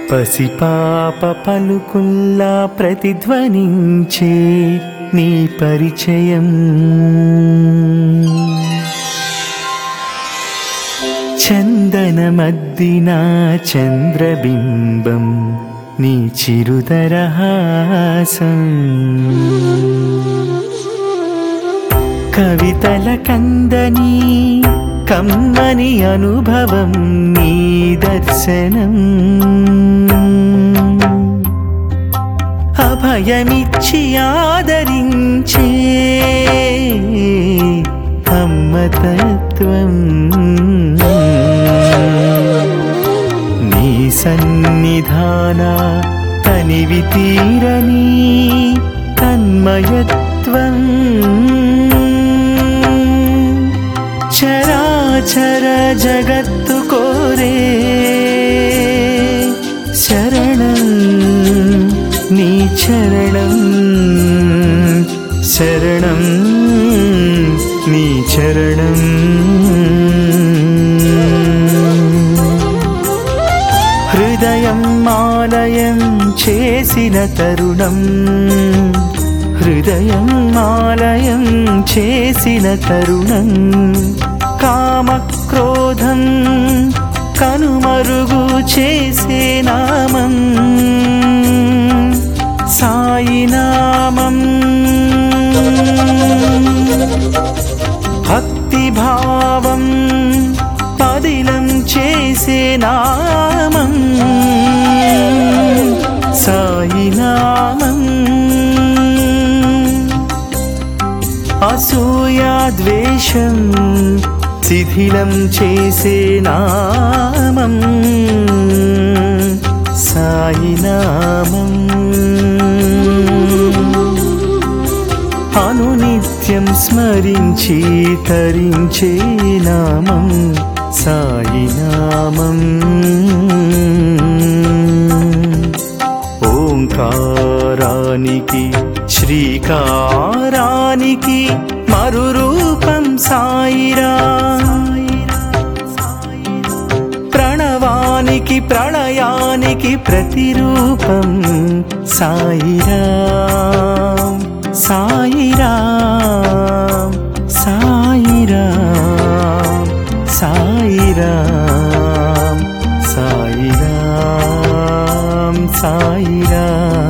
పసిపాప పలుకుల్లా ప్రతిధ్వనించే నీ పరిచయం చందనమద్దిన చంద్రబింబం నీ చిరుదరహాసం కవితల కందని కమ్మని అనుభవం నీ దర్శనం అభయమిచ్చి ఆదరించే అమ్మతత్వం నీ సన్నిధాన తనివి తీరని తన్మయత్వం చరాచర జగత్తు కోరే శరణం నీ చరణం శరణం నీ చరణం హృదయం మాలయం చేసిన తరుణం హృదయం మాలయం చేసిన తరుణం కామక్రోధం కనుమరుగు చేసే నామం సాయి నామం భక్తిభావం పదిలం చేసే నామం సాయి నామం అసూయా ద్వేషం శిథిలం చేసే నామం సాయి నామం అనునిత్యం స్మరించి తరించే నామం సాయి నామం ఓంకారానికి శ్రీకారానికి మరురూపం సాయిరా ప్రణవానికి ప్రళయానికి ప్రతిరూపం సాయిరా సాయిరా సాయిరా సాయిరా సాయిరా సాయిరా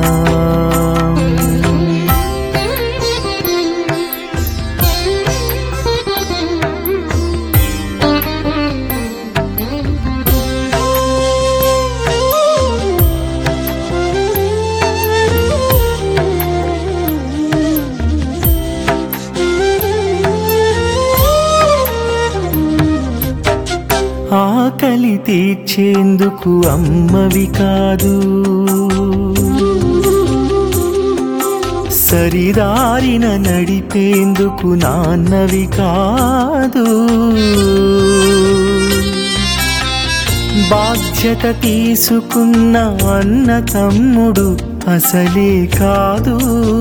ఆకలి తీర్చేందుకు అమ్మవి కాదు సరిదారిన నడిపేందుకు నాన్నవి కాదు బాధ్యత తీసుకున్న అన్న తమ్ముడు అసలే కాదు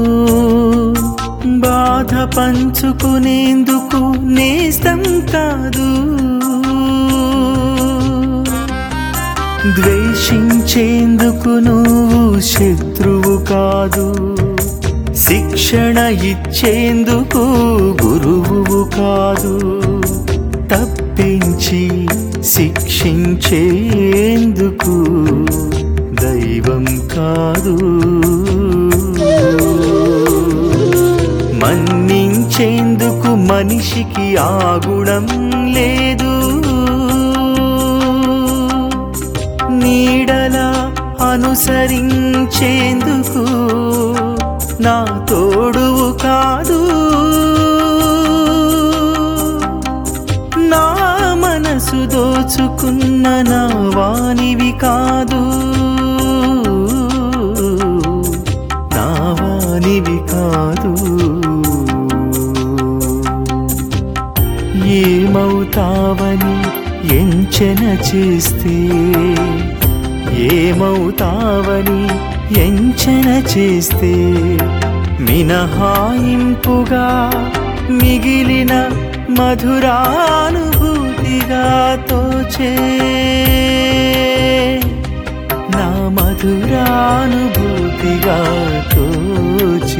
బాధ పంచుకునేందుకు నేస్తం కాదు ద్వేషించేందుకు నువ్వు శత్రువు కాదు శిక్షణ ఇచ్చేందుకు గురువు కాదు తప్పించి శిక్షించేందుకు దైవం కాదు మన్నించేందుకు మనిషికి ఆ గుణం లేదు నీడలా అనుసరించేందుకు నా తోడువు కాదు నా మనసు దోచుకున్న నా వానివి కాదు నా వానివి కాదు ఏమవుతావని ఎంచెన చేస్తే ఏమవుతావని ఎంచెన చేస్తే మినహాయింపుగా మిగిలిన మధురానుభూతిగా తోచే నా మధురానుభూతిగా తోచి